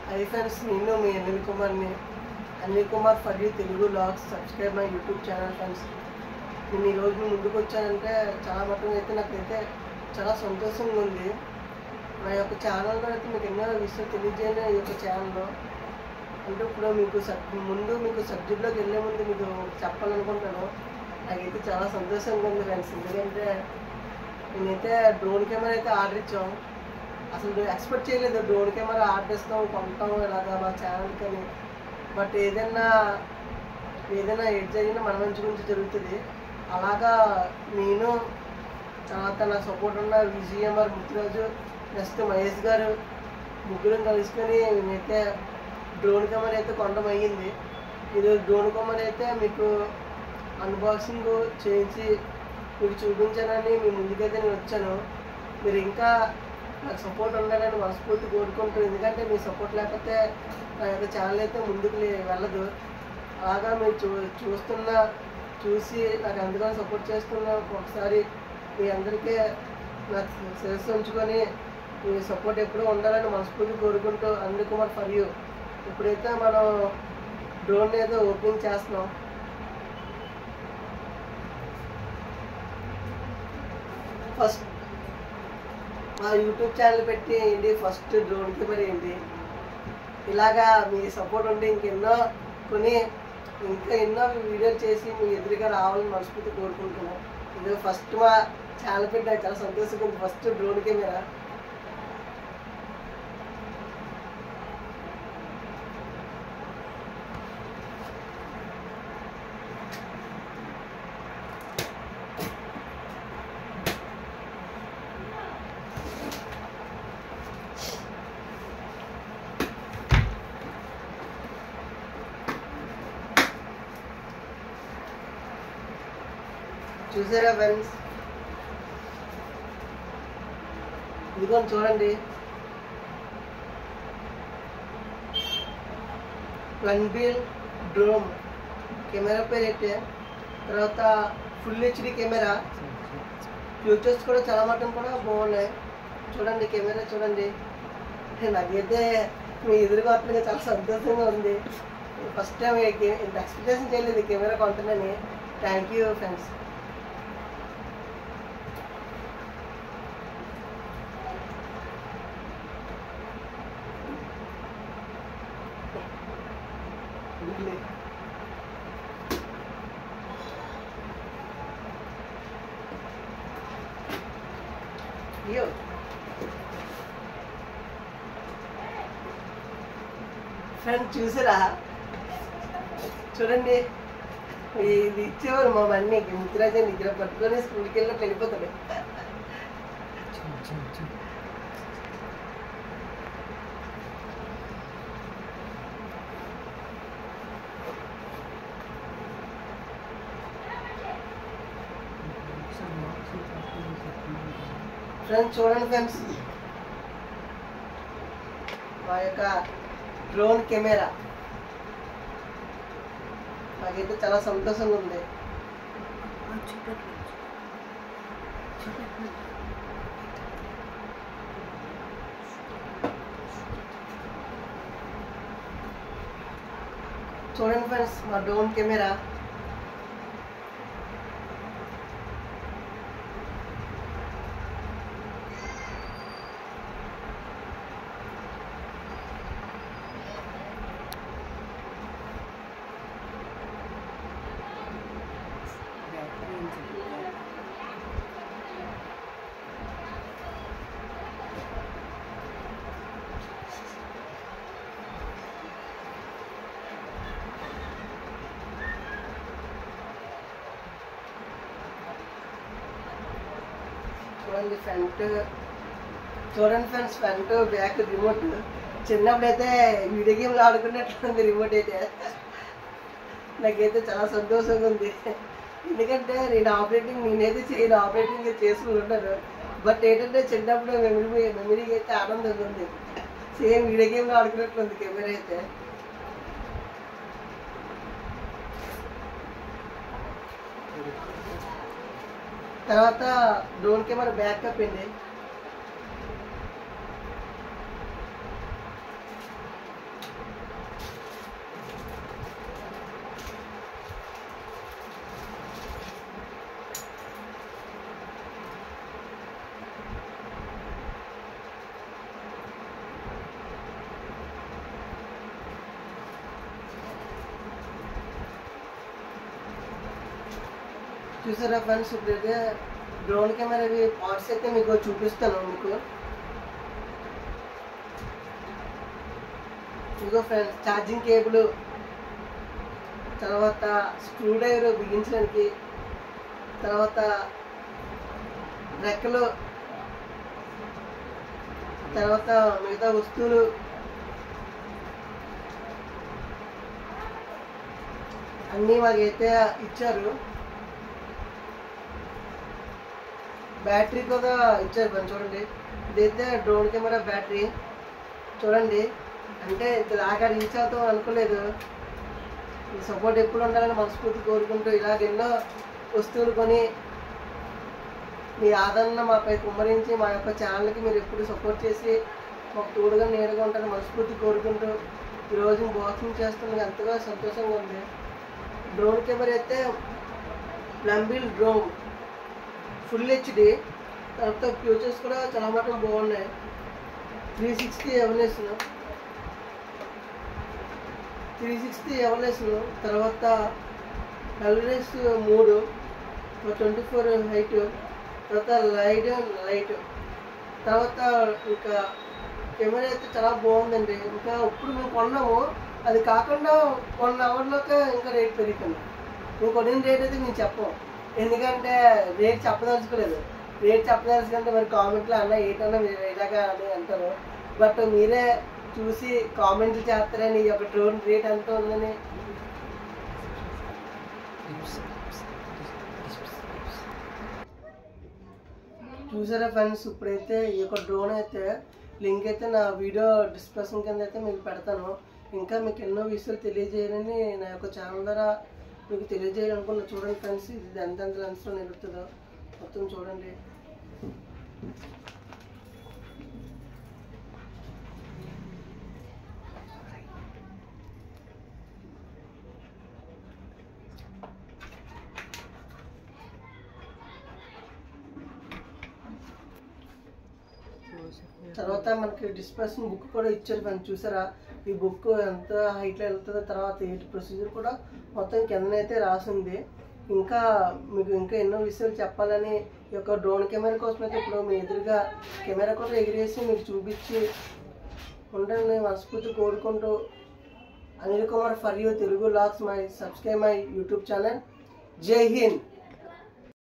hi friends నేను మీ అనిల్ కుమార్ని Anil Kumar for you Telugu vlogs subscribe my YouTube channel friends నేను ఈ రోజు మీ ముందుకు వచ్చానంటే చాలా మటుకు అయితే నాకైతే చాలా సంతోషంగా ఉంది నా యొక్క ఛానల్లో అయితే మీకు ఎన్నో విషయాలు తెలియజేయని ఈ యొక్క ఛానల్లో అంటే ఇప్పుడు మీకు సబ్ ముందు మీకు సబ్జెక్ట్లోకి వెళ్ళే ముందు మీకు చెప్పాలనుకుంటాను నాకైతే చాలా సంతోషంగా ఉంది ఫ్రెండ్స్ ఎందుకంటే నేనైతే డ్రోన్ కెమెరా అయితే ఆర్డర్ ఇచ్చాం అసలు ఎక్స్పెక్ట్ చేయలేదు డ్రోన్ కెమెరా ఆర్డర్ ఇస్తాం కొంటాం ఇలాగా మా ఛానల్కి అని బట్ ఏదైనా ఏదైనా ఏది జరిగినా మన మంచి గురించి జరుగుతుంది అలాగా నేను తర్వాత నా సపోర్ట్ ఉన్న విజయమర్ ముత్తురాజు నెక్స్ట్ మహేష్ గారు ముగ్గురం కలుసుకొని మేమైతే డ్రోన్ కెమెరా అయితే కొనడం అయ్యింది ఇది డ్రోన్ కెమెరా అయితే మీకు అన్బాక్సింగ్ చేయించి మీకు చూపించానని మీ ముందుకైతే నేను వచ్చాను మీరు ఇంకా నాకు సపోర్ట్ ఉండాలని మనస్ఫూర్తి కోరుకుంటూ ఎందుకంటే మీ సపోర్ట్ లేకపోతే నా యొక్క ఛానల్ అయితే ముందుకు లే- వెళ్ళదు అలాగా మీరు చూ చూస్తున్న చూసి నాకు అందుకని సపోర్ట్ చేస్తున్న ఒకసారి మీ అందరికీ నా శిరస్సు ఉంచుకొని మీ సపోర్ట్ ఎప్పుడూ ఉండాలని మనస్ఫూర్తి కోరుకుంటూ అనిల్ కుమార్ ఫర్ యూ ఇప్పుడైతే మనం డ్రోన్ ఏదో ఓపెనింగ్ చేస్తున్నాం ఫస్ట్ మా యూట్యూబ్ ఛానల్ పెట్టి ఏంటి ఫస్ట్ డ్రోన్ కెమెరా ఏంటి ఇలాగా మీ సపోర్ట్ ఉంటే ఇంకెన్నో కొని ఇంకా ఎన్నో వీడియోలు చేసి మీ ఎదురుగా రావాలని మనస్ఫూర్తి కోరుకుంటున్నాం ఇది ఫస్ట్ మా ఛానల్ పెట్టి నాకు చాలా సంతోషంగా ఉంది ఫస్ట్ డ్రోన్ కెమెరా చూసారా ఫ్రెండ్స్ ఇదిగోండి చూడండి ప్లంబిల్ డ్రోమ్ కెమెరా పేరు అయితే తర్వాత ఫుల్ హెచ్డి కెమెరా ఫ్యూచర్స్ కూడా చాలా మటం కూడా బాగున్నాయి చూడండి కెమెరా చూడండి నాకైతే మీ ఎదురుగా వస్తుండగా చాలా సంతోషంగా ఉంది ఫస్ట్ టైం ఇంత ఎక్స్పెక్టేషన్ చేయలేదు ఈ కెమెరా కొంటున్నాను థ్యాంక్ యూ ఫ్రెండ్స్ అయ్యో ఫ్రెండ్ చూసారా చూడండి ఇది ఇచ్చేవారు మా మన్నీకి ముద్రాజా నిద్ర పట్టుకొని స్కూల్కి వెళ్ళినట్టు వెళ్ళిపోతాడు ఫ్రెండ్స్ చూడండి ఫ్రెండ్స్ మా యొక్క డ్రోన్ కెమెరా నాకైతే చాలా సంతోషంగా ఉంది చూడండి ఫ్రెండ్స్ మా డ్రోన్ కెమెరా చూడండి ఫ్రంట్ చూడండి ఫ్రెండ్స్ ఫ్రంట్ బ్యాక్ రిమోట్ చిన్నప్పుడు అయితే వీడియో గేమ్లు ఆడుకున్నట్లుంది రిమోట్ అయితే నాకైతే చాలా సంతోషంగా ఉంది ఎందుకంటే నేను ఆపరేటింగ్ నేనైతే చేయను ఆపరేటింగ్ చేసుకుని ఉంటాను బట్ ఏంటంటే చిన్నప్పుడు మెమరీ మెమరీ అయితే ఆనందంగా ఉంది సేమ్ వీడియో గేమ్లో ఆడుకున్నట్లుంది కెమెరా అయితే తర్వాత డ్రోన్ కెమెరా బ్యాకప్ అండి చూసారా ఫ్రెండ్స్ ఇప్పుడైతే డ్రోన్ కెమెరావి పార్ట్స్ అయితే మీకు చూపిస్తాను మీకు ఇదిగో ఫ్రెండ్స్ ఛార్జింగ్ కేబుల్ తర్వాత స్క్రూ డ్రైవర్ బిగించడానికి తర్వాత రెక్కలు తర్వాత మిగతా వస్తువులు అన్నీ మాకైతే ఇచ్చారు బ్యాటరీ కూడా ఇచ్చారు కొంచెం చూడండి ఇదైతే డ్రోన్ కెమెరా బ్యాటరీ చూడండి అంటే ఇంత దాకా రీచ్ అవుతాం అనుకోలేదు ఈ సపోర్ట్ ఎప్పుడు ఉండాలని మనస్ఫూర్తి కోరుకుంటూ ఇలాగ ఎన్నో వస్తువులు కొని మీ ఆదరణ మాపై కుమ్మరించి మా యొక్క ఛానల్కి మీరు ఎప్పుడు సపోర్ట్ చేసి మాకు తోడుగా నేరుగా ఉంటారని మనస్ఫూర్తి కోరుకుంటూ ఈరోజు వాకింగ్ చేస్తున్న ఎంతగా సంతోషంగా ఉంది డ్రోన్ కెమెరా అయితే ప్లంబిల్ డ్రోన్ ఫుల్ హెచ్డి తర్వాత ఫ్యూచర్స్ కూడా చాలా మటుకు బాగున్నాయి three sixty awareness three sixty awareness తర్వాత ఎల్నెస్ మూడు ట్వంటీ ఫోర్ హైట్ తర్వాత లైట్ లైట్ తర్వాత ఇంకా కెమెరా అయితే చాలా బాగుందండి ఇంకా ఇప్పుడు మేము కొన్నాము అది కాకుండా వన్ అవర్లోకే ఇంకా రేట్ పెరిగిపోయింది మేము కొనిన రేట్ అయితే మేము చెప్పం ఎందుకంటే రేట్ చెప్పదలుచుకోలేదు రేట్ చెప్పదలుచుకుంటే మరి కామెంట్లో అన్న ఏంటన్నా మీరు ఇలాగా అని అంటారు బట్ మీరే చూసి కామెంట్లు చేస్తారని ఈ యొక్క డ్రోన్ రేట్ ఎంత ఉందని చూసారా ఫ్రెండ్స్ ఇప్పుడైతే ఈ యొక్క డ్రోన్ అయితే లింక్ అయితే నా వీడియో డిస్క్రిప్షన్ కింద అయితే మీకు పెడతాను ఇంకా మీకు ఎన్నో విషయాలు తెలియజేయాలని నా యొక్క ఛానల్ ద్వారా మీకు తెలియజేయాలనుకున్న చూడండి ఫ్రెండ్స్ ఇది ఎంత ఎంత లెన్స్లో నిలుస్తుందో మొత్తం చూడండి తర్వాత మనకి డిస్పర్షన్ బుక్ కూడా ఇచ్చారు మనం చూసారా ఈ బుక్ ఎంత హైట్లో వెళ్తుందో తర్వాత ఏంటి ప్రొసీజర్ కూడా మొత్తం కిందనైతే రాసింది ఇంకా మీకు ఇంకా ఎన్నో విషయాలు చెప్పాలని ఈ యొక్క డ్రోన్ కెమెరా కోసం అయితే ఇప్పుడు మీ ఎదురుగా కెమెరా కూడా ఎగిరేసి మీకు చూపించి ఉండాలని మనస్ఫూర్తి కోరుకుంటూ Anil Kumar for you Telugu vlogs my subscribe my YouTube channel జై హింద్